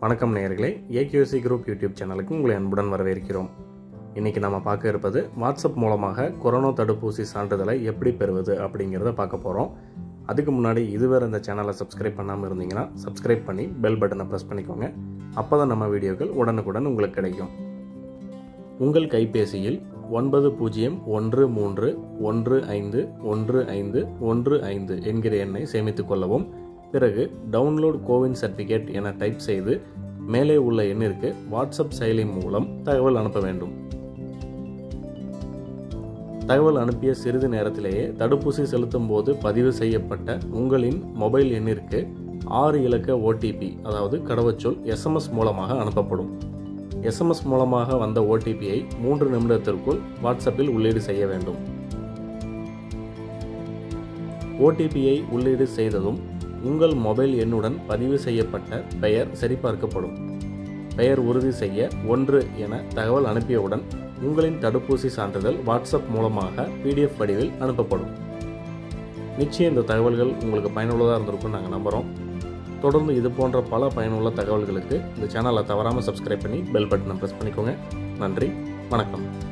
வணக்கம் நேயர்களே ஏகியூசி group YouTube சேனலுக்கு உங்களை அன்புடன் வரவேற்கிறோம் இன்றைக்கி நம்ம பார்க்க இருப்பது வாட்ஸ்அப் மூலமாக கொரோனா தடுப்பூசி சான்றிதழை எப்படி பெறுவது அப்படிங்கிறத பார்க்க போகிறோம் அதுக்கு முன்னாடி இதுவரை இந்த சேனலை சப்ஸ்கிரைப் பண்ணாமல் இருந்தீங்கன்னா சப்ஸ்கிரைப் பண்ணி பெல் பட்டனை ப்ரெஸ் பண்ணிக்கோங்க அப்போ தான் நம்ம வீடியோக்கள் உடனுக்குடன் உங்களுக்கு கிடைக்கும் உங்கள் கைபேசியில் ஒன்பது பூஜ்ஜியம் ஒன்று மூன்று ஒன்று ஐந்து ஒன்று ஐந்து ஒன்று ஐந்து என்கிற எண்ணை சேமித்துக் கொள்ளவும் பிறகு டவுன்லோட் கோவின் சர்டிஃபிகேட் என டைப் செய்து மேலே உள்ள எண்ணிற்கு வாட்ஸ்அப் செயலி மூலம் தகவல் அனுப்ப வேண்டும் தகவல் அனுப்பிய சிறிது நேரத்திலேயே தடுப்பூசி செலுத்தும் போது பதிவு செய்யப்பட்ட உங்களின் மொபைல் எண்ணிற்கு ஆறு இலக்க ஓடிபி அதாவது கடவுச்சொல் எஸ்எம்எஸ் மூலமாக அனுப்பப்படும் எஸ்எம்எஸ் மூலமாக வந்த ஓடிபியை மூன்று நிமிடத்திற்குள் வாட்ஸ்அப்பில் உள்ளீடு செய்ய வேண்டும் ஓடிபியை உள்ளீடு செய்ததும் உங்கள் மொபைல் எண்ணுடன் பதிவு செய்யப்பட்ட பெயர் சரிபார்க்கப்படும் பெயர் உறுதி செய்ய ஒன்று என தகவல் அனுப்பியவுடன் உங்களின் தடுப்பூசி சான்றிதழ் வாட்ஸ்அப் மூலமாக பிடிஎஃப் வடிவில் அனுப்பப்படும் நிச்சயம் இந்த தகவல்கள் உங்களுக்கு பயனுள்ளதாக இருந்திருக்கும் நாங்கள் நம்புகிறோம் தொடர்ந்து இது போன்ற பல பயனுள்ள தகவல்களுக்கு இந்த சேனலை தவறாமல் சப்ஸ்கிரைப் பண்ணி பெல் பட்டனை ப்ரெஸ் பண்ணிக்கோங்க நன்றி வணக்கம்